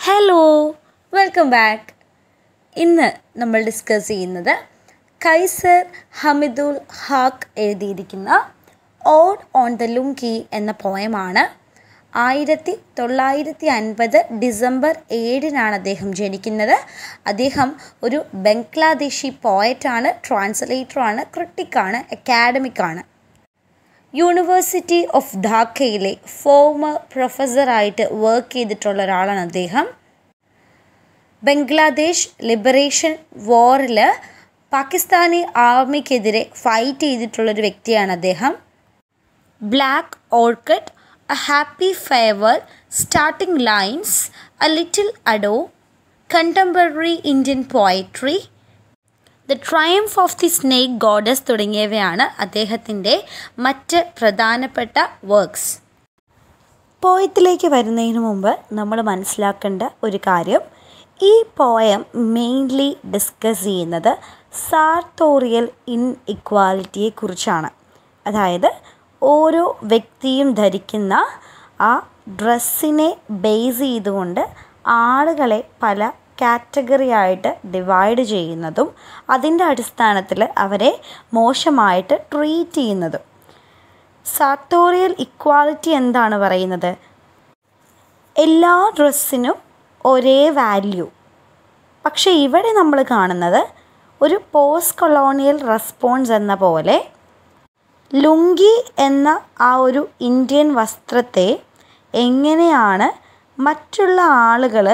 hello welcome back ഇന്ന് നമ്മൾ discuss ചെയ്യുന്നത് കൈസർ ഹമിദുൽ ഹാക്ക് എഴുതിയിരിക്കുന്ന ഓഡ് ഓൺ ദ ലുങ്കി എന്ന പോയമാണ് ആയിരത്തി തൊള്ളായിരത്തി അൻപത് ഡിസംബർ ഏഴിനാണ് അദ്ദേഹം ജനിക്കുന്നത് അദ്ദേഹം ഒരു ബംഗ്ലാദേശി പോയറ്റാണ് ട്രാൻസ്ലേറ്ററാണ് ക്രിട്ടിക്കാണ് അക്കാഡമിക്കാണ് യൂണിവേഴ്സിറ്റി ഓഫ് ധാക്കയിലെ ഫോമർ പ്രൊഫസറായിട്ട് വർക്ക് ചെയ്തിട്ടുള്ള ഒരാളാണ് അദ്ദേഹം ബംഗ്ലാദേശ് ലിബറേഷൻ വാറിൽ പാകിസ്ഥാനി ആർമിക്കെതിരെ ഫൈറ്റ് ചെയ്തിട്ടുള്ളൊരു വ്യക്തിയാണ് അദ്ദേഹം black orchid a happy favour starting lines a little ado contemporary Indian poetry the triumph of the snake goddess തുടങ്ങിയവയാണ് അദ്ദേഹത്തിൻ്റെ മറ്റ് പ്രധാനപ്പെട്ട വർക്ക്സ് പോയത്തിലേക്ക് വരുന്നതിന് മുമ്പ് നമ്മൾ മനസ്സിലാക്കേണ്ട ഒരു കാര്യം ഈ പോയം മെയിൻലി ഡിസ്കസ് ചെയ്യുന്നത് സാർത്തോറിയൽ ഇൻ ഇക്വാലിറ്റിയെക്കുറിച്ചാണ് അതായത് ഓരോ വ്യക്തിയും ധരിക്കുന്ന ആ ഡ്രസ്സിനെ ബേസ് ചെയ്തുകൊണ്ട് ആളുകളെ പല കാറ്റഗറി ആയിട്ട് ഡിവൈഡ് ചെയ്യുന്നതും അതിൻ്റെ അടിസ്ഥാനത്തിൽ അവരെ മോശമായിട്ട് ട്രീറ്റ് ചെയ്യുന്നതും സാർട്ടോറിയൽ ഇക്വാലിറ്റി എന്താണ് പറയുന്നത് എല്ലാ ഡ്രസ്സിനും ഒരേ വാല്യൂ പക്ഷേ ഇവിടെ നമ്മൾ കാണുന്നത് ഒരു പോസ്റ്റ് കൊളോണിയൽ റെസ്പോൺസ് എന്ന പോലെ ലുങ്കി എന്ന ആ ഒരു ഇന്ത്യൻ വസ്ത്രത്തെ എങ്ങനെയാണ് മറ്റുള്ള ആളുകൾ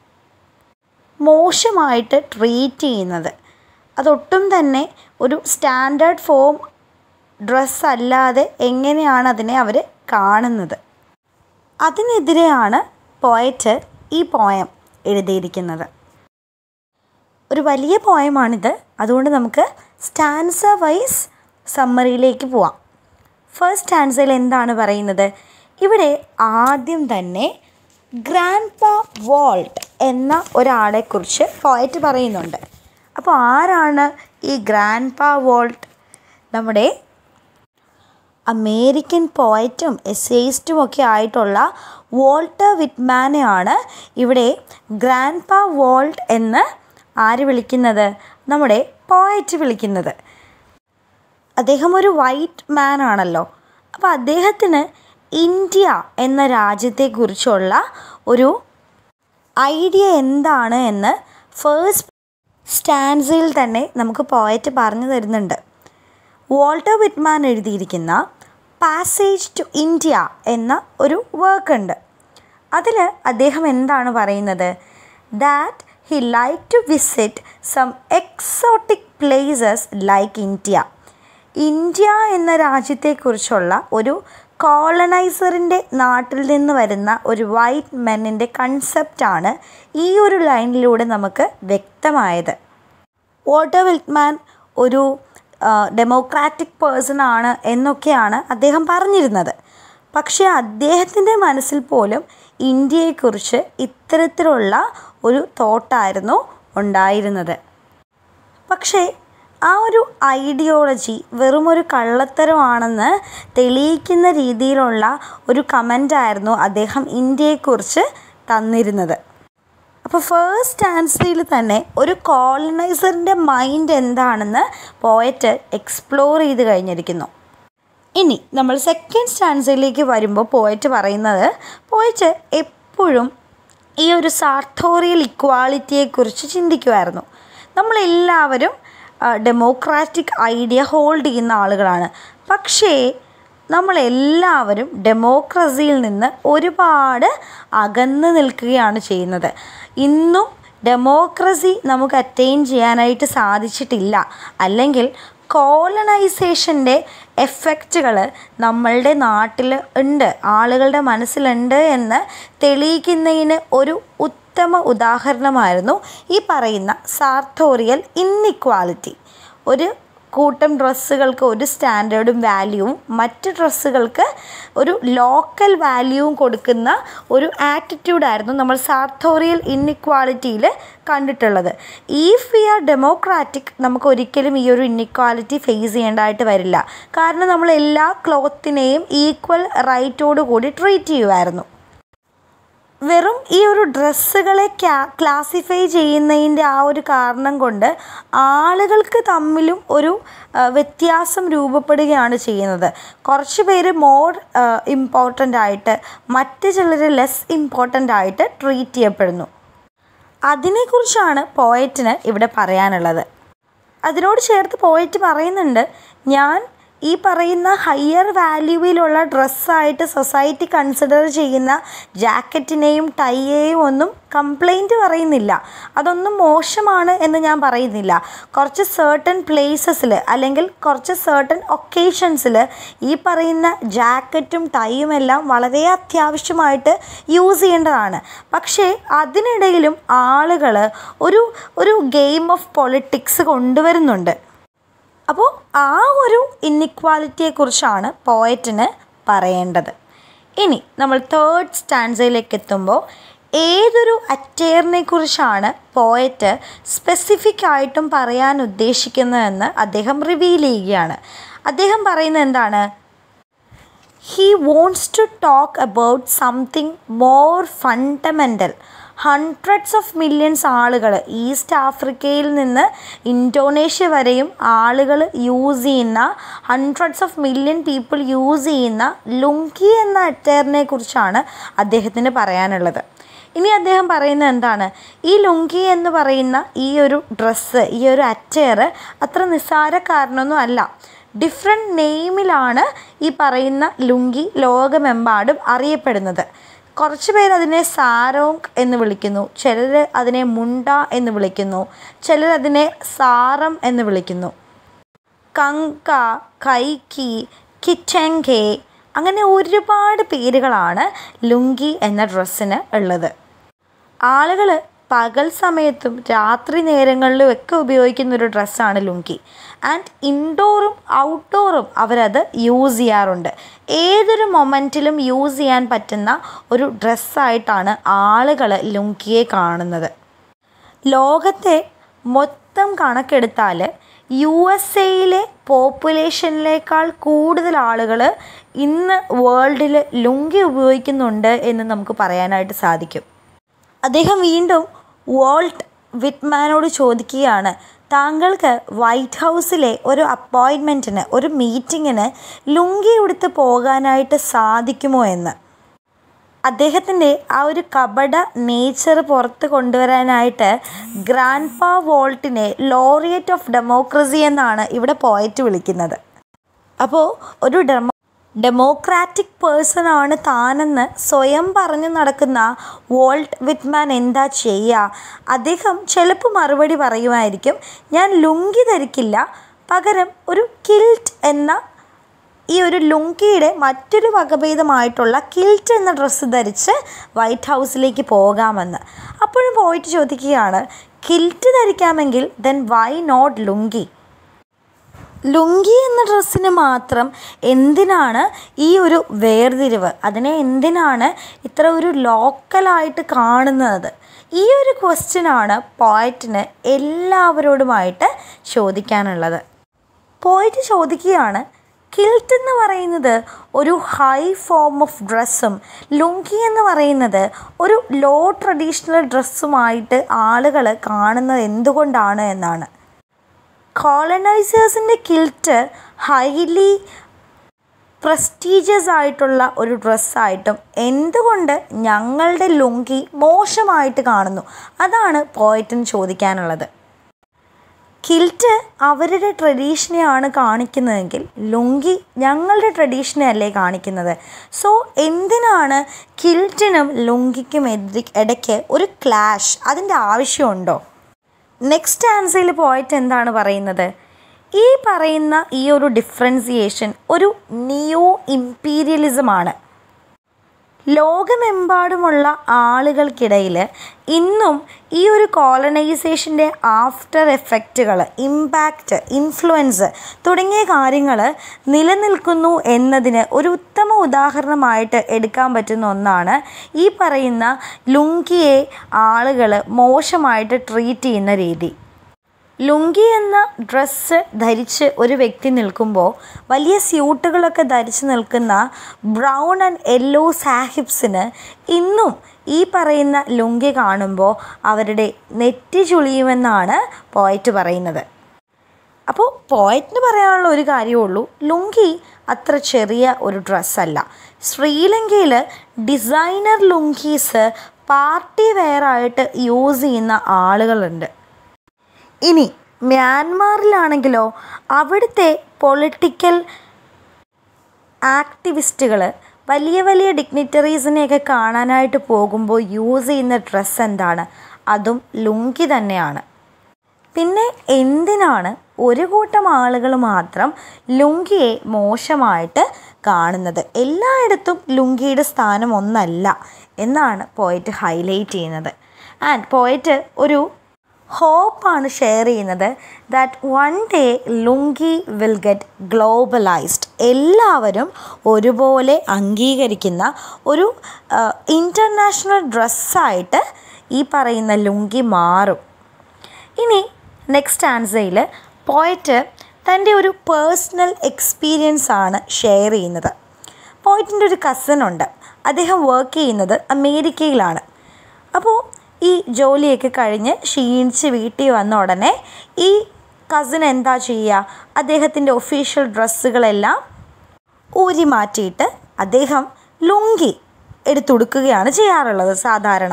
മോശമായിട്ട് ട്രീറ്റ് ചെയ്യുന്നത് അതൊട്ടും തന്നെ ഒരു സ്റ്റാൻഡേർഡ് ഫോം ഡ്രസ്സ് അല്ലാതെ എങ്ങനെയാണ് അതിനെ അവർ കാണുന്നത് അതിനെതിരെയാണ് പോയറ്റ് ഈ പോയം എഴുതിയിരിക്കുന്നത് ഒരു വലിയ പോയമാണിത് അതുകൊണ്ട് നമുക്ക് സ്റ്റാൻസ വൈസ് സമ്മറിയിലേക്ക് പോവാം ഫസ്റ്റ് സ്റ്റാൻസയിൽ എന്താണ് പറയുന്നത് ഇവിടെ ആദ്യം തന്നെ ഗ്രാൻഡ് പാ വോൾട്ട് എന്ന ഒരാളെക്കുറിച്ച് പോയറ്റ് പറയുന്നുണ്ട് അപ്പോൾ ആരാണ് ഈ ഗ്രാൻഡ് പാ വോൾട്ട് നമ്മുടെ അമേരിക്കൻ പോയറ്റും എസ്സേയിസ്റ്റും ഒക്കെ ആയിട്ടുള്ള വോൾട്ടർ വിറ്റ്മാനെയാണ് ഇവിടെ ഗ്രാൻഡ് പാ വോൾട്ട് എന്ന് ആര് വിളിക്കുന്നത് നമ്മുടെ പോയറ്റ് വിളിക്കുന്നത് അദ്ദേഹം ഒരു വൈറ്റ് മാൻ ആണല്ലോ അപ്പോൾ അദ്ദേഹത്തിന് ഇന്ത്യ എന്ന രാജ്യത്തെക്കുറിച്ചുള്ള ഒരു ഐഡിയ എന്താണ് എന്ന് ഫേസ്റ്റ് സ്റ്റാൻസിൽ തന്നെ നമുക്ക് പോയറ്റ് പറഞ്ഞു തരുന്നുണ്ട് വോൾട്ടർ വിറ്റ്മാൻ എഴുതിയിരിക്കുന്ന പാസേജ് ടു ഇന്ത്യ എന്ന ഒരു വർക്ക് ഉണ്ട് അതിൽ അദ്ദേഹം എന്താണ് പറയുന്നത് that he like to visit some exotic places like India India എന്ന രാജ്യത്തെക്കുറിച്ചുള്ള ഒരു കോളനൈസറിൻ്റെ നാട്ടിൽ നിന്ന് വരുന്ന ഒരു വൈറ്റ് മെന്നിൻ്റെ കൺസെപ്റ്റാണ് ഈ ഒരു ലൈനിലൂടെ നമുക്ക് വ്യക്തമായത് വോട്ടർ വിൽറ്റ്മാൻ ഒരു ഡെമോക്രാറ്റിക് പേഴ്സൺ ആണ് എന്നൊക്കെയാണ് അദ്ദേഹം പറഞ്ഞിരുന്നത് പക്ഷേ അദ്ദേഹത്തിൻ്റെ മനസ്സിൽ പോലും ഇന്ത്യയെക്കുറിച്ച് ഇത്തരത്തിലുള്ള ഒരു തോട്ടായിരുന്നു ഉണ്ടായിരുന്നത് പക്ഷേ ആ ഒരു ഐഡിയോളജി വെറുമൊരു കള്ളത്തരമാണെന്ന് തെളിയിക്കുന്ന രീതിയിലുള്ള ഒരു കമൻ്റായിരുന്നു അദ്ദേഹം ഇന്ത്യയെക്കുറിച്ച് തന്നിരുന്നത് അപ്പോൾ ഫേസ്റ്റ് ആൻസറിൽ തന്നെ ഒരു കോളനൈസറിൻ്റെ മൈൻഡ് എന്താണെന്ന് പോയറ്റ് എക്സ്പ്ലോർ ചെയ്ത് കഴിഞ്ഞിരിക്കുന്നു ഇനി നമ്മൾ സെക്കൻഡ് സ്റ്റാൻസയിലേക്ക് വരുമ്പോൾ പോയറ്റ് പറയുന്നത് പോയറ്റ് എപ്പോഴും ഈ ഒരു സാർത്തോറിയൽ ഇക്വാളിറ്റിയെക്കുറിച്ച് ചിന്തിക്കുമായിരുന്നു നമ്മളെല്ലാവരും ഡെമോക്രാറ്റിക് ഐഡിയ ഹോൾഡ് ചെയ്യുന്ന ആളുകളാണ് പക്ഷേ നമ്മളെല്ലാവരും ഡെമോക്രസിയിൽ നിന്ന് ഒരുപാട് അകന്ന് നിൽക്കുകയാണ് ചെയ്യുന്നത് ഇന്നും ഡെമോക്രസി നമുക്ക് അറ്റൈൻ ചെയ്യാനായിട്ട് സാധിച്ചിട്ടില്ല അല്ലെങ്കിൽ കോളനൈസേഷൻ്റെ എഫക്റ്റുകൾ നമ്മളുടെ നാട്ടിൽ ഉണ്ട് ആളുകളുടെ മനസ്സിലുണ്ട് എന്ന് തെളിയിക്കുന്നതിന് ഒരു ഉത്തമ ഉദാഹരണമായിരുന്നു ഈ പറയുന്ന സാർത്തോറിയൽ ഇന്നിക്വാലിറ്റി ഒരു കൂട്ടം ഡ്രസ്സുകൾക്ക് ഒരു സ്റ്റാൻഡേർഡും വാല്യൂവും മറ്റ് ഡ്രസ്സുകൾക്ക് ഒരു ലോക്കൽ വാല്യൂവും കൊടുക്കുന്ന ഒരു ആറ്റിറ്റ്യൂഡായിരുന്നു നമ്മൾ സാർത്തോറിയൽ ഇന്നിക്വാളിറ്റിയിൽ കണ്ടിട്ടുള്ളത് ഈഫ് വി ആർ ഡെമോക്രാറ്റിക് നമുക്ക് ഒരിക്കലും ഈ ഒരു ഇന്നിക്വാലിറ്റി ഫേസ് ചെയ്യേണ്ടതായിട്ട് വരില്ല കാരണം നമ്മൾ എല്ലാ ക്ലോത്തിനെയും ഈക്വൽ റൈറ്റോട് കൂടി ട്രീറ്റ് ചെയ്യുമായിരുന്നു വെറും ഈ ഒരു ഡ്രസ്സുകളെ ക്ലാസിഫൈ ചെയ്യുന്നതിൻ്റെ ആ ഒരു കാരണം കൊണ്ട് ആളുകൾക്ക് തമ്മിലും ഒരു ആ, വ്യത്യാസം രൂപപ്പെടുകയാണ് ചെയ്യുന്നത് കുറച്ച് പേര് മോർ ഇമ്പോർട്ടൻ്റ് ആയിട്ട് മറ്റ് ചിലർ ലെസ് ഇമ്പോർട്ടൻ്റ് ആയിട്ട് ട്രീറ്റ് ചെയ്യപ്പെടുന്നു അതിനെക്കുറിച്ചാണ് പോയറ്റിന് ഇവിടെ പറയാനുള്ളത് അതിനോട് ചേർത്ത് പോയിട്ട് പറയുന്നുണ്ട് ഞാൻ ഈ പറയുന്ന ഹയർ വാല്യൂവിലുള്ള ഡ്രസ്സായിട്ട് സൊസൈറ്റി കൺസിഡർ ചെയ്യുന്ന ജാക്കറ്റിനെയും ടൈയെയും ഒന്നും കംപ്ലൈൻറ്റ് പറയുന്നില്ല അതൊന്നും മോശമാണ് എന്ന് ഞാൻ പറയുന്നില്ല കുറച്ച് സേർട്ടൻ പ്ലേസസിൽ അല്ലെങ്കിൽ കുറച്ച് സേർട്ടൻ ഒക്കേഷൻസിൽ ഈ പറയുന്ന ജാക്കറ്റും ടൈയും എല്ലാം വളരെ അത്യാവശ്യമായിട്ട് യൂസ് ചെയ്യേണ്ടതാണ് പക്ഷേ അതിനിടയിലും ആളുകൾ ഒരു ഒരു ഗെയിം ഓഫ് പൊളിറ്റിക്സ് കൊണ്ടുവരുന്നുണ്ട് അപ്പോൾ ആ ഒരു ഇന്നിക്വാലിറ്റിയെക്കുറിച്ചാണ് പോയറ്റിന് പറയേണ്ടത് ഇനി നമ്മൾ തേർഡ് സ്റ്റാൻസയിലേക്ക് എത്തുമ്പോൾ ഏതൊരു അറ്റയറിനെ കുറിച്ചാണ് പോയറ്റ് സ്പെസിഫിക് ആയിട്ടും പറയാൻ ഉദ്ദേശിക്കുന്നതെന്ന് അദ്ദേഹം റിവീൽ ചെയ്യുകയാണ് അദ്ദേഹം പറയുന്നത് എന്താണ് he wants to talk about something more fundamental hundreds of millions ആളുകൾ ഈസ്റ്റ് ആഫ്രിക്കയിൽ നിന്ന് ഇൻഡോനേഷ്യ വരെയും ആളുകൾ യൂസ് ചെയ്യുന്ന hundreds of million people use ചെയ്യുന്ന ലുങ്കി എന്ന അറ്റയറിനെ കുറിച്ചാണ് അദ്ദേഹത്തിന് പറയാനുള്ളത് ഇനി അദ്ദേഹം പറയുന്നത് എന്താണ് ഈ ലുങ്കി എന്ന് പറയുന്ന ഈ ഒരു ഡ്രസ്സ് ഈ ഒരു അറ്റയർ അത്ര നിസ്സാരക്കാരനൊന്നും അല്ല ഡിഫറെൻറ്റ് നെയിമിലാണ് ഈ പറയുന്ന ലുങ്കി ലോകമെമ്പാടും അറിയപ്പെടുന്നത് കുറച്ച് പേര് അതിനെ സാരോങ് എന്ന് വിളിക്കുന്നു ചിലർ അതിനെ മുണ്ട എന്ന് വിളിക്കുന്നു ചിലർ അതിനെ സാറം എന്ന് വിളിക്കുന്നു കങ്ക കൈക്കി കിച്ചെങ്കെ അങ്ങനെ ഒരുപാട് പേരുകളാണ് ലുങ്കി എന്ന ഡ്രസ്സിന് ഉള്ളത് ആളുകൾ പകൽ സമയത്തും രാത്രി നേരങ്ങളിലും ഒക്കെ ഉപയോഗിക്കുന്ന ഒരു ഡ്രസ്സാണ് ലുങ്കി ആൻഡ് ഇൻഡോറും ഔട്ട്ഡോറും അവരത് യൂസ് ചെയ്യാറുണ്ട് ഏതൊരു മൊമെൻറ്റിലും യൂസ് ചെയ്യാൻ പറ്റുന്ന ഒരു ഡ്രസ്സായിട്ടാണ് ആളുകൾ ലുങ്കിയെ കാണുന്നത് ലോകത്തെ മൊത്തം കണക്കെടുത്താൽ യു എസ് എയിലെ പോപ്പുലേഷനിലേക്കാൾ കൂടുതൽ ആളുകൾ ഇന്ന് വേൾഡിൽ ലുങ്കി ഉപയോഗിക്കുന്നുണ്ട് എന്ന് നമുക്ക് പറയാനായിട്ട് സാധിക്കും അദ്ദേഹം വീണ്ടും വോൾട്ട് വിറ്റ്മാനോട് ചോദിക്കുകയാണ് താങ്കൾക്ക് വൈറ്റ് ഹൗസിലെ ഒരു അപ്പോയിൻമെൻറ്റിന് ഒരു മീറ്റിങ്ങിന് ലുങ്കി ഉടുത്ത് പോകാനായിട്ട് സാധിക്കുമോ എന്ന് അദ്ദേഹത്തിൻ്റെ ആ ഒരു കപട നേച്ചർ പുറത്ത് കൊണ്ടുവരാനായിട്ട് ഗ്രാൻഡ് പാ വോൾട്ടിനെ ലോറിയറ്റ് ഓഫ് ഡെമോക്രസി എന്നാണ് ഇവിടെ പോയറ്റ് വിളിക്കുന്നത് അപ്പോൾ ഒരു ഡെമോ ഡെമോക്രാറ്റിക് പേഴ്സൺ ആണ് താനെന്ന് സ്വയം പറഞ്ഞു നടക്കുന്ന വോൾട്ട് വിറ്റ്മാൻ എന്താ ചെയ്യുക അദ്ദേഹം ചിലപ്പോൾ മറുപടി പറയുമായിരിക്കും ഞാൻ ലുങ്കി ധരിക്കില്ല പകരം ഒരു കിൽറ്റ് എന്ന ഈ ഒരു ലുങ്കിയുടെ മറ്റൊരു വകഭേദമായിട്ടുള്ള കിൽറ്റ് എന്ന ഡ്രസ്സ് ധരിച്ച് വൈറ്റ് ഹൗസിലേക്ക് പോകാമെന്ന് അപ്പോഴും പോയിട്ട് ചോദിക്കുകയാണ് കിൽറ്റ് ധരിക്കാമെങ്കിൽ then why not lungi lungi എന്ന ഡ്രസ്സിന് മാത്രം എന്തിനാണ് ഈ ഒരു വേർതിരിവ് അതിനെ എന്തിനാണ് ഇത്ര ഒരു ലോക്കലായിട്ട് കാണുന്നത് ഈ ഒരു ക്വസ്റ്റ്യനാണ് പോയറ്റിന് എല്ലാവരോടുമായിട്ട് ചോദിക്കാനുള്ളത് പോയിട്ട് ചോദിക്കുകയാണ് കിൽറ്റ് എന്ന് പറയുന്നത് ഒരു ഹൈ ഫോം ഓഫ് ഡ്രസ്സും ലുങ്കി എന്ന് പറയുന്നത് ഒരു ലോ ട്രഡീഷണൽ ഡ്രസ്സുമായിട്ട് ആളുകൾ കാണുന്നത് എന്തുകൊണ്ടാണ് എന്നാണ് കോളനൈസേഴ്സിൻ്റെ കിൽറ്റ് ഹൈലി പ്രസ്റ്റീജിയസ് ആയിട്ടുള്ള ഒരു ഡ്രസ്സായിട്ടും എന്തുകൊണ്ട് ഞങ്ങളുടെ ലുങ്കി മോശമായിട്ട് കാണുന്നു അതാണ് പോയറ്റിന് ചോദിക്കാനുള്ളത് കിൽറ്റ് അവരുടെ ട്രഡീഷനെയാണ് കാണിക്കുന്നതെങ്കിൽ ലുങ്കി ഞങ്ങളുടെ ട്രഡീഷനെ അല്ലേ കാണിക്കുന്നത് സോ എന്തിനാണ് കിൽറ്റിനും ലുങ്കിക്കും എതി ഇടയ്ക്ക് ഒരു ക്ലാഷ് അതിൻ്റെ ആവശ്യമുണ്ടോ നെക്സ്റ്റ് ആൻസറിൽ പോയിട്ട് എന്താണ് പറയുന്നത് ഈ പറയുന്ന ഈ ഒരു ഡിഫറൻസിയേഷൻ ഒരു നിയോ ഇമ്പീരിയലിസമാണ് ലോകമെമ്പാടുമുള്ള ആളുകൾക്കിടയിൽ ഇന്നും ഈ ഒരു കോളനൈസേഷൻ്റെ ആഫ്റ്റർ എഫക്റ്റുകൾ ഇമ്പാക്റ്റ് ഇൻഫ്ലുവൻസ് തുടങ്ങിയ കാര്യങ്ങൾ നിലനിൽക്കുന്നു എന്നതിന് ഒരു ഉത്തമ ഉദാഹരണമായിട്ട് എടുക്കാൻ പറ്റുന്ന ഒന്നാണ് ഈ പറയുന്ന ലുങ്കിയെ ആളുകൾ മോശമായിട്ട് ട്രീറ്റ് ചെയ്യുന്ന രീതി ലുങ്കി എന്ന ഡ്രസ്സ് ധരിച്ച് ഒരു വ്യക്തി നിൽക്കുമ്പോൾ വലിയ സ്യൂട്ടുകളൊക്കെ ധരിച്ച് നിൽക്കുന്ന ബ്രൗൺ ആൻഡ് യെല്ലോ സാഹിബ്സിന് ഇന്നും ഈ പറയുന്ന ലുങ്കി കാണുമ്പോൾ അവരുടെ നെറ്റി ചുളിയുമെന്നാണ് പോയറ്റ് പറയുന്നത് അപ്പോൾ പോയറ്റിന് പറയാനുള്ള ഒരു കാര്യമേ ഉള്ളൂ ലുങ്കി അത്ര ചെറിയ ഒരു ഡ്രസ്സല്ല ശ്രീലങ്കയിൽ ഡിസൈനർ ലുങ്കീസ് പാർട്ടി വെയറായിട്ട് യൂസ് ചെയ്യുന്ന ആളുകളുണ്ട് ഇനി മ്യാൻമാറിലാണെങ്കിലോ അവിടുത്തെ പൊളിറ്റിക്കൽ ആക്ടിവിസ്റ്റുകൾ വലിയ വലിയ ഡിഗ്നിറ്ററീസിനെയൊക്കെ കാണാനായിട്ട് പോകുമ്പോൾ യൂസ് ചെയ്യുന്ന ഡ്രസ്സ് എന്താണ് അതും ലുങ്കി തന്നെയാണ് പിന്നെ എന്തിനാണ് ഒരു കൂട്ടം ആളുകൾ മാത്രം ലുങ്കിയെ മോശമായിട്ട് കാണുന്നത് എല്ലായിടത്തും ലുങ്കിയുടെ സ്ഥാനം ഒന്നല്ല എന്നാണ് പോയറ്റ് ഹൈലൈറ്റ് ചെയ്യുന്നത് ആൻഡ് പോയറ്റ് ഒരു ഹോപ്പാണ് ഷെയർ ചെയ്യുന്നത് that one day lungi will get globalised എല്ലാവരും ഒരുപോലെ അംഗീകരിക്കുന്ന ഒരു ഇൻ്റർനാഷണൽ ഡ്രസ്സായിട്ട് ഈ പറയുന്ന ലുങ്കി മാറും ഇനി നെക്സ്റ്റ് ആൻസയിൽ പോയറ്റ് തൻ്റെ ഒരു പേഴ്സണൽ എക്സ്പീരിയൻസ് ആണ് ഷെയർ ചെയ്യുന്നത് പോയറ്റിൻ്റെ ഒരു കസിൻ ഉണ്ട് അദ്ദേഹം വർക്ക് ചെയ്യുന്നത് അമേരിക്കയിലാണ് അപ്പോൾ ഈ ജോലിയൊക്കെ കഴിഞ്ഞ് ക്ഷീണിച്ച് വീട്ടിൽ വന്ന ഉടനെ ഈ കസിൻ എന്താ ചെയ്യുക അദ്ദേഹത്തിൻ്റെ ഒഫീഷ്യൽ ഡ്രസ്സുകളെല്ലാം ഊരി മാറ്റിയിട്ട് അദ്ദേഹം ലുങ്കി എടുത്തുടുക്കുകയാണ് ചെയ്യാറുള്ളത് സാധാരണ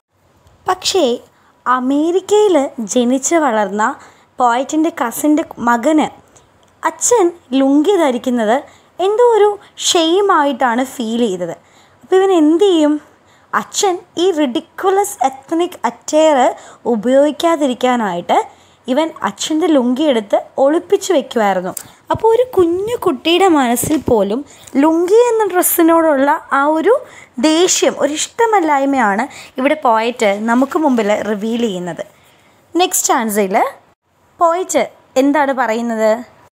പക്ഷേ അമേരിക്കയിൽ ജനിച്ച് വളർന്ന പോയറ്റിൻ്റെ കസിൻ്റെ മകന് അച്ഛൻ ലുങ്കി ധരിക്കുന്നത് എന്തോ ഒരു ഷെയിമായിട്ടാണ് ഫീൽ ചെയ്തത് അപ്പോൾ ഇവൻ എന്ത് ചെയ്യും അച്ഛൻ ഈ റിഡിക്കുലസ് എത്നിക് അറ്റയർ ഉപയോഗിക്കാതിരിക്കാനായിട്ട് ഇവൻ അച്ഛൻ്റെ ലുങ്കി എടുത്ത് ഒളിപ്പിച്ചു വെക്കുമായിരുന്നു അപ്പോൾ ഒരു കുഞ്ഞു കുട്ടിയുടെ മനസ്സിൽ പോലും ലുങ്കി എന്ന ഡ്രസ്സിനോടുള്ള ആ ഒരു ദേഷ്യം ഒരു ഇഷ്ടമല്ലായ്മയാണ് ഇവിടെ പോയിട്ട് നമുക്ക് മുമ്പിൽ റിവീൽ ചെയ്യുന്നത് നെക്സ്റ്റ് ആൻസയിൽ പോയിട്ട് എന്താണ് പറയുന്നത്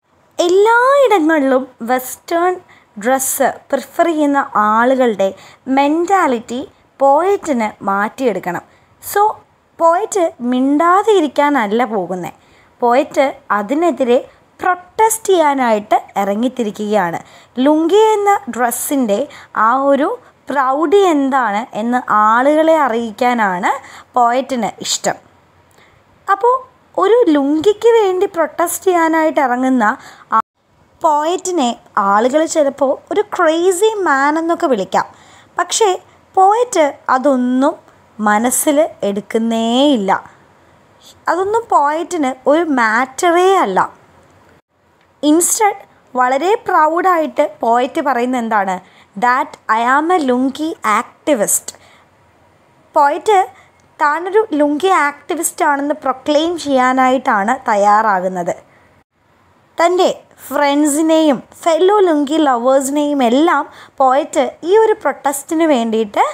എല്ലായിടങ്ങളിലും വെസ്റ്റേൺ ഡ്രസ്സ് പ്രിഫർ ചെയ്യുന്ന ആളുകളുടെ മെൻറ്റാലിറ്റി പോയറ്റിന് മാറ്റിയെടുക്കണം സോ പോയറ്റ് മിണ്ടാതെ ഇരിക്കാനല്ല പോകുന്നത് പോയറ്റ് അതിനെതിരെ പ്രൊട്ടസ്റ്റ് ചെയ്യാനായിട്ട് ഇറങ്ങിത്തിരിക്കുകയാണ് ലുങ്കി എന്ന ഡ്രസ്സിൻ്റെ ആ ഒരു പ്രൗഢി എന്താണ് എന്ന് ആളുകളെ അറിയിക്കാനാണ് പോയറ്റിന് ഇഷ്ടം അപ്പോൾ ഒരു ലുങ്കിക്ക് വേണ്ടി പ്രൊട്ടസ്റ്റ് ചെയ്യാനായിട്ട് ഇറങ്ങുന്ന പോയറ്റിനെ ആളുകൾ ചിലപ്പോൾ ഒരു ക്രേസി മാൻ എന്നൊക്കെ വിളിക്കാം പക്ഷേ പോയറ്റ് അതൊന്നും മനസ്സിൽ എടുക്കുന്നേയില്ല അതൊന്നും പോയറ്റിന് ഒരു മാറ്ററേ അല്ല ഇൻസ്റ്റഡ് വളരെ പ്രൗഡായിട്ട് പോയറ്റ് പറയുന്ന എന്താണ് that I am a lungi activist poet താനൊരു ലുങ്കി ആക്ടിവിസ്റ്റ് ആണെന്ന് പ്രൊക്ലെയിം ചെയ്യാനായിട്ടാണ് തയ്യാറാകുന്നത് തൻ്റെ ഫ്രണ്ട്സിനെയും ഫെല്ലോ ലുങ്കി ലവേഴ്സിനെയും എല്ലാം പോയറ്റ് ഈ ഒരു പ്രൊട്ടസ്റ്റിന് വേണ്ടിയിട്ട്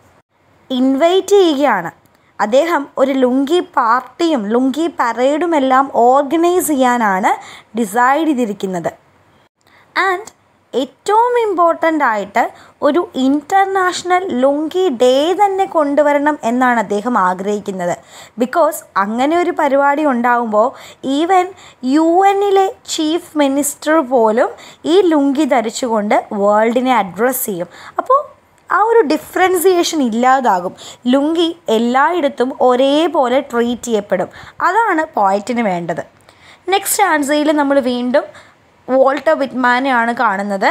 ഇൻവൈറ്റ് ചെയ്യുകയാണ് അദ്ദേഹം ഒരു ലുങ്കി പാർട്ടിയും ലുങ്കി പരേഡും എല്ലാം ഓർഗനൈസ് ചെയ്യാനാണ് ഡിസൈഡ് ചെയ്തിരിക്കുന്നത് ആൻഡ് ഏറ്റവും ഇമ്പോർട്ടൻ്റ് ആയിട്ട് ഒരു ഇൻ്റർനാഷണൽ ലുങ്കി ഡേ തന്നെ കൊണ്ടുവരണം എന്നാണ് അദ്ദേഹം ആഗ്രഹിക്കുന്നത് ബിക്കോസ് അങ്ങനെ ഒരു പരിപാടി ഉണ്ടാകുമ്പോൾ ഈവൻ യു എന്നിലെ ചീഫ് മിനിസ്റ്റർ പോലും ഈ ലുങ്കി ധരിച്ചുകൊണ്ട് വേൾഡിനെ അഡ്രസ്സ് ചെയ്യും അപ്പോൾ ആ ഒരു ഡിഫറൻസിയേഷൻ ഇല്ലാതാകും ലുങ്കി എല്ലായിടത്തും ഒരേപോലെ ട്രീറ്റ് ചെയ്യപ്പെടും അതാണ് പോയറ്റിന് വേണ്ടത് നെക്സ്റ്റ് ആൻസയിൽ നമ്മൾ വീണ്ടും വോൾട്ടർ വിറ്റ്മാനെയാണ് കാണുന്നത്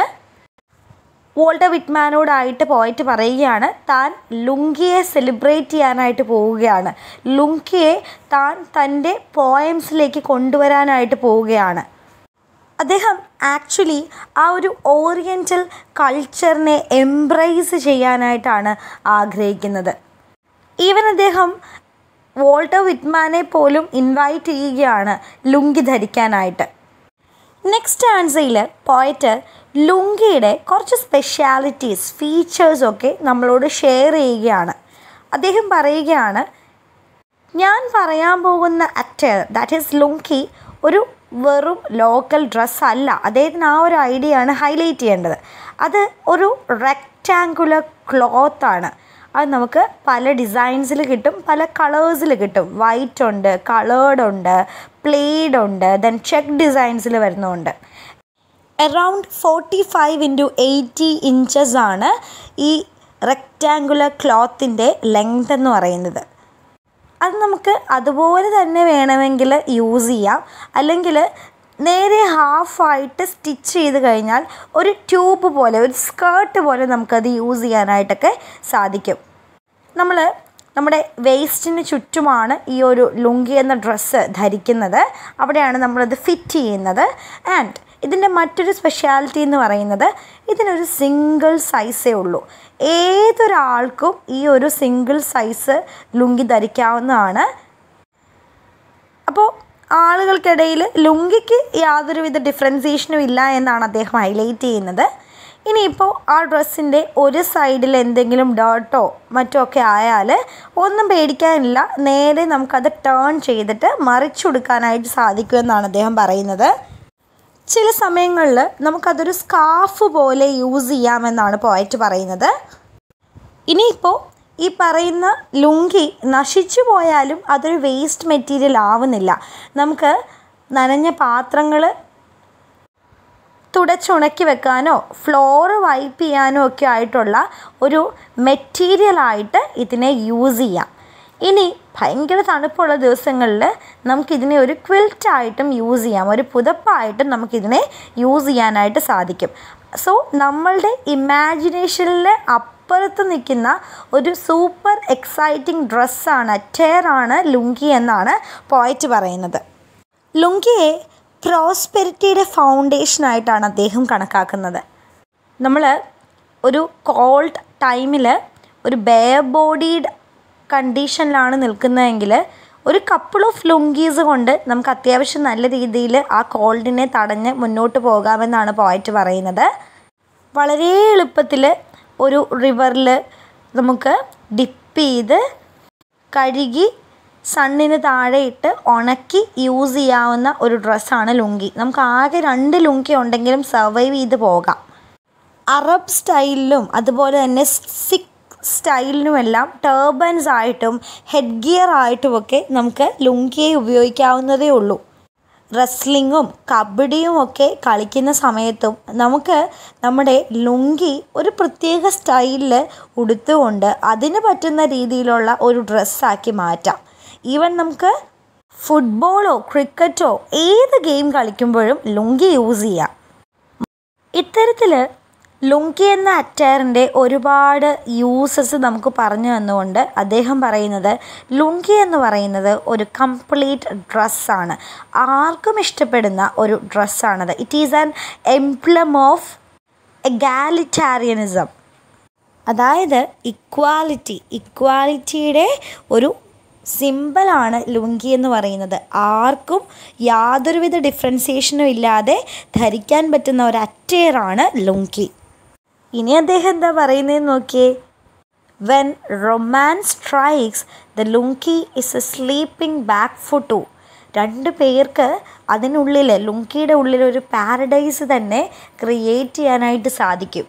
വോൾട്ടർ വിറ്റ്മാനോടായിട്ട് പോയിട്ട് പറയുകയാണ് താൻ ലുങ്കിയെ സെലിബ്രേറ്റ് ചെയ്യാനായിട്ട് പോവുകയാണ് ലുങ്കിയെ താൻ തൻ്റെ പോയംസിലേക്ക് കൊണ്ടുവരാനായിട്ട് പോവുകയാണ് അദ്ദേഹം ആക്ച്വലി ആ ഒരു ഓറിയൻ്റൽ കൾച്ചറിനെ എംബ്രൈസ് ചെയ്യാനായിട്ടാണ് ആഗ്രഹിക്കുന്നത് ഈവൻ അദ്ദേഹം വോൾട്ടർ വിറ്റ്മാനെ പോലും ഇൻവൈറ്റ് ചെയ്യുകയാണ് ലുങ്കി ധരിക്കാനായിട്ട് നെക്സ്റ്റ് ആൻസയിൽ പോയിട്ട് ലുങ്കിയുടെ കുറച്ച് സ്പെഷ്യാലിറ്റീസ് ഫീച്ചേഴ്സൊക്കെ നമ്മളോട് ഷെയർ ചെയ്യുകയാണ് അദ്ദേഹം പറയുകയാണ് ഞാൻ പറയാൻ പോകുന്ന അറ്റയർ ദാറ്റ് ഈസ് ലുങ്കി ഒരു വെറും ലോക്കൽ ഡ്രസ്സ് അല്ല അദ്ദേഹത്തിന് ആ ഒരു ഐഡിയ ആണ് ഹൈലൈറ്റ് ചെയ്യേണ്ടത് അത് ഒരു റെക്റ്റാങ്കുലർ ക്ലോത്താണ് അത് നമുക്ക് പല ഡിസൈൻസിൽ കിട്ടും പല കളേഴ്സിൽ കിട്ടും വൈറ്റ് ഉണ്ട് കളേർഡ് ഉണ്ട് പ്ലെയ്ഡ് ഉണ്ട് ദെൻ ചെക്ക് ഡിസൈൻസിൽ വരുന്നുണ്ട് around forty five into eighty inches ആണ് ഈ റെക്റ്റാങ്കുലർ ക്ലോത്തിൻ്റെ ലെങ്ത് എന്ന് പറയുന്നത് അത് നമുക്ക് അതുപോലെ തന്നെ വേണമെങ്കിൽ യൂസ് ചെയ്യാം അല്ലെങ്കിൽ നേരെ ഹാഫായിട്ട് സ്റ്റിച്ച് ചെയ്ത് കഴിഞ്ഞാൽ ഒരു ട്യൂബ് പോലെ ഒരു സ്കേർട്ട് പോലെ നമുക്കത് യൂസ് ചെയ്യാനായിട്ടൊക്കെ സാധിക്കും നമ്മൾ നമ്മുടെ വേസ്റ്റിന് ചുറ്റുമാണ് ഈ ഒരു ലുങ്കി എന്ന ഡ്രസ്സ് ധരിക്കുന്നത് അവിടെയാണ് നമ്മളത് ഫിറ്റ് ചെയ്യുന്നത് ആൻഡ് ഇതിൻ്റെ മറ്റൊരു സ്പെഷ്യാലിറ്റി എന്ന് പറയുന്നത് ഇതിനൊരു സിംഗിൾ സൈസേ ഉള്ളൂ ഏതൊരാൾക്കും ഈ ഒരു സിംഗിൾ സൈസ് ലുങ്കി ധരിക്കാവുന്നതാണ് അപ്പോൾ ആളുകൾക്കിടയിൽ ലുങ്കിക്ക് യാതൊരുവിധ ഡിഫറൻസിയേഷനും ഇല്ല എന്നാണ് അദ്ദേഹം ഹൈലൈറ്റ് ചെയ്യുന്നത് ഇനിയിപ്പോൾ ആ ഡ്രസ്സിൻ്റെ ഒരു സൈഡിൽ എന്തെങ്കിലും ഡേർട്ടോ മറ്റോ ഒക്കെ ആയാൽ ഒന്നും പേടിക്കാനില്ല നേരെ നമുക്കത് ടേൺ ചെയ്തിട്ട് മറിച്ചു കൊടുക്കാനായിട്ട് സാധിക്കുമെന്നാണ് അദ്ദേഹം പറയുന്നത് ചില സമയങ്ങളിൽ നമുക്കതൊരു സ്കാർഫ് പോലെ യൂസ് ചെയ്യാമെന്നാണ് പോയറ്റ് പറയുന്നത് ഇനിയിപ്പോൾ ഈ പറയുന്ന ലുങ്കി നശിച്ചു പോയാലും അതൊരു വേസ്റ്റ് മെറ്റീരിയൽ ആവുന്നില്ല നമുക്ക് നനഞ്ഞ പാത്രങ്ങൾ തുടച്ചുണക്കി വെക്കാനോ ഫ്ലോർ വൈപ്പ് ചെയ്യാനോ ഒക്കെ ആയിട്ടുള്ള ഒരു മെറ്റീരിയലായിട്ട് ഇതിനെ യൂസ് ചെയ്യാം ഇനി ഭയങ്കര തണുപ്പുള്ള ദിവസങ്ങളിൽ നമുക്കിതിനെ ഒരു ക്വിൽറ്റായിട്ടും യൂസ് ചെയ്യാം ഒരു പുതപ്പായിട്ടും നമുക്കിതിനെ യൂസ് ചെയ്യാനായിട്ട് സാധിക്കും സോ നമ്മളുടെ ഇമാജിനേഷനിൽ അപ്പുറത്ത് നിൽക്കുന്ന ഒരു സൂപ്പർ എക്സൈറ്റിംഗ് ഡ്രസ്സാണ് അറ്റയറാണ് ലുങ്കി എന്നാണ് പോയറ്റ് പറയുന്നത് ലുങ്കിയെ പ്രോസ്പെരിറ്റിയുടെ ഫൗണ്ടേഷനായിട്ടാണ് അദ്ദേഹം കണക്കാക്കുന്നത് നമ്മൾ ഒരു കോൾഡ് ടൈമിൽ ഒരു ബെയർ ബോഡീഡ് കണ്ടീഷനിലാണ് നിൽക്കുന്നതെങ്കിൽ ഒരു കപ്പിൾ ഓഫ് ലുങ്കീസ് കൊണ്ട് നമുക്ക് അത്യാവശ്യം നല്ല രീതിയിൽ ആ കോൾഡിനെ തടഞ്ഞ് മുന്നോട്ട് പോകാമെന്നാണ് പോയിട്ട് പറയുന്നത് വളരെ എളുപ്പത്തിൽ ഒരു റിവറിൽ നമുക്ക് ഡിപ്പ് ചെയ്ത് കഴുകി സണ്ണിന് താഴെ ഇട്ട് ഉണക്കി യൂസ് ചെയ്യാവുന്ന ഒരു ഡ്രസ്സാണ് ലുങ്കി നമുക്ക് ആകെ രണ്ട് ലുങ്കി ഉണ്ടെങ്കിലും സർവൈവ് ചെയ്ത് പോകാം അറബ് സ്റ്റൈലിലും അതുപോലെ തന്നെ സിഖ് സ്റ്റൈലിനുമെല്ലാം ടേബൻസ് ആയിട്ടും ഹെഡ് ഗിയർ ആയിട്ടുമൊക്കെ നമുക്ക് ലുങ്കിയെ ഉപയോഗിക്കാവുന്നതേ ഉള്ളൂ റെസ്ലിങ്ങും കബഡിയും ഒക്കെ കളിക്കുന്ന സമയത്തും നമുക്ക് നമ്മുടെ ലുങ്കി ഒരു പ്രത്യേക സ്റ്റൈലിൽ ഉടുത്തുകൊണ്ട് അതിന് പറ്റുന്ന രീതിയിലുള്ള ഒരു ഡ്രസ്സാക്കി മാറ്റാം ഈവൻ നമുക്ക് ഫുട്ബോളോ ക്രിക്കറ്റോ ഏത് ഗെയിം കളിക്കുമ്പോഴും ലുങ്കി യൂസ് ചെയ്യാം ഇത്തരത്തിൽ ലുങ്കി എന്ന അറ്റയറിൻ്റെ ഒരുപാട് യൂസസ് നമുക്ക് പറഞ്ഞു തന്നുകൊണ്ട് അദ്ദേഹം പറയുന്നത് ലുങ്കി എന്ന് പറയുന്നത് ഒരു കംപ്ലീറ്റ് ഡ്രസ്സാണ് ആർക്കും ഇഷ്ടപ്പെടുന്ന ഒരു ഡ്രസ്സാണത് it is an emblem of egalitarianism അതായത് ഇക്വാലിറ്റി ഇക്വാലിറ്റിയുടെ ഒരു സിമ്പിളാണ് ലുങ്കി എന്ന് പറയുന്നത് ആർക്കും യാതൊരുവിധ ഡിഫറൻസിയേഷനും ഇല്ലാതെ ധരിക്കാൻ പറ്റുന്ന ഒരു അറ്റയറാണ് ലുങ്കി ഇനി അദ്ദേഹം എന്താ പറയുന്നതെന്ന് നോക്കിയേ when romance strikes the lungi is a sleeping bag for two രണ്ട് പേർക്ക് അതിനുള്ളിൽ ലുങ്കിയുടെ ഉള്ളിൽ ഒരു പാരഡൈസ് തന്നെ ക്രിയേറ്റ് ചെയ്യാനായിട്ട് സാധിക്കും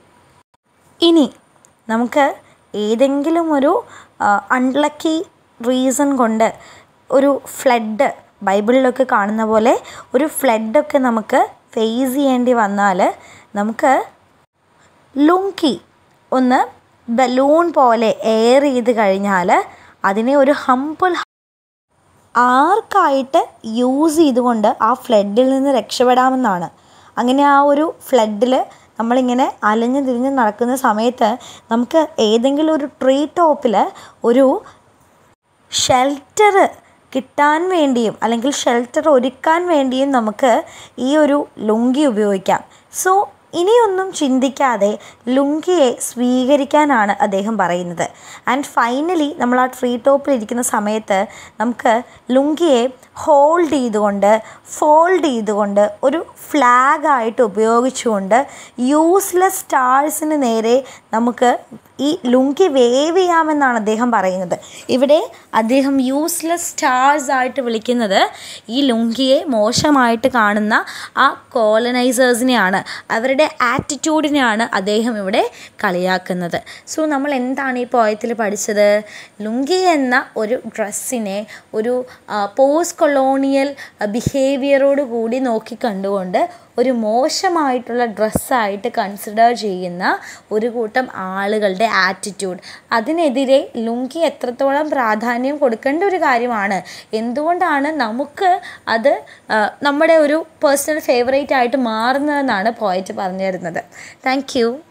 ഇനി നമുക്ക് ഏതെങ്കിലും ഒരു അൺലക്കി റീസൺ കൊണ്ട് ഒരു ഫ്ലഡ് ബൈബിളിലൊക്കെ കാണുന്ന പോലെ ഒരു ഫ്ലഡൊക്കെ നമുക്ക് ഫേസ് ചെയ്യേണ്ടി വന്നാൽ നമുക്ക് ലുങ്കി ഒന്ന് ബലൂൺ പോലെ എയർ ചെയ്ത് കഴിഞ്ഞാൽ അതിനെ ഒരു ഹമ്പിൾ ആർക്കായിട്ട് യൂസ് ചെയ്തുകൊണ്ട് ആ ഫ്ലഡിൽ നിന്ന് രക്ഷപ്പെടാമെന്നാണ് അങ്ങനെ ആ ഒരു ഫ്ലഡിൽ നമ്മളിങ്ങനെ അലഞ്ഞു തിരിഞ്ഞ് നടക്കുന്ന സമയത്ത് നമുക്ക് ഏതെങ്കിലും ഒരു ട്രീ ടോപ്പിൽ ഒരു ഷെൽട്ടർ കിട്ടാൻ വേണ്ടിയും അല്ലെങ്കിൽ ഷെൽട്ടർ ഒരുക്കാൻ വേണ്ടിയും നമുക്ക് ഈ ഒരു ലുങ്കി ഉപയോഗിക്കാം സോ ഇനിയൊന്നും ചിന്തിക്കാതെ ലുങ്കിയെ സ്വീകരിക്കാനാണ് അദ്ദേഹം പറയുന്നത് ആൻഡ് ഫൈനലി നമ്മൾ ആ ട്രീ ടോപ്പിൽ ഇരിക്കുന്ന സമയത്ത് നമുക്ക് ലുങ്കിയെ ഹോൾഡ് ചെയ്തുകൊണ്ട് ഫോൾഡ് ചെയ്തുകൊണ്ട് ഒരു ഫ്ലാഗായിട്ട് ഉപയോഗിച്ചുകൊണ്ട് യൂസ്ലെസ് സ്റ്റാഴ്സിന് നേരെ നമുക്ക് ഈ ലുങ്കി വേവ് ചെയ്യാമെന്നാണ് അദ്ദേഹം പറയുന്നത് ഇവിടെ അദ്ദേഹം യൂസ്ലെസ് സ്റ്റാർസ് ആയിട്ട് വിളിക്കുന്നത് ഈ ലുങ്കിയെ മോശമായിട്ട് കാണുന്ന ആ കോളനൈസേഴ്സിനെയാണ് അവരുടെ ആറ്റിറ്റ്യൂഡിനെയാണ് അദ്ദേഹം ഇവിടെ കളിയാക്കുന്നത് സോ നമ്മൾ എന്താണ് ഈ പോയത്തിൽ പഠിച്ചത് ലുങ്കി എന്ന ഒരു ഡ്രസ്സിനെ ഒരു പോസ്റ്റ് കൊളോണിയൽ ബിഹേവിയറോട് കൂടി നോക്കി കണ്ടുകൊണ്ട് ഒരു മോശമായിട്ടുള്ള ഡ്രസ്സായിട്ട് കൺസിഡർ ചെയ്യുന്ന ഒരു കൂട്ടം ആളുകളുടെ ആറ്റിറ്റ്യൂഡ് അതിനെതിരെ ലുങ്കി എത്രത്തോളം പ്രാധാന്യം കൊടുക്കേണ്ട ഒരു കാര്യമാണ് എന്തുകൊണ്ടാണ് നമുക്ക് അത് ആ, നമ്മുടെ ഒരു പേഴ്സണൽ ഫേവറേറ്റ് ആയിട്ട് മാറുന്നതെന്നാണ് പോയിട്ട് പറഞ്ഞു തരുന്നത് താങ്ക് യു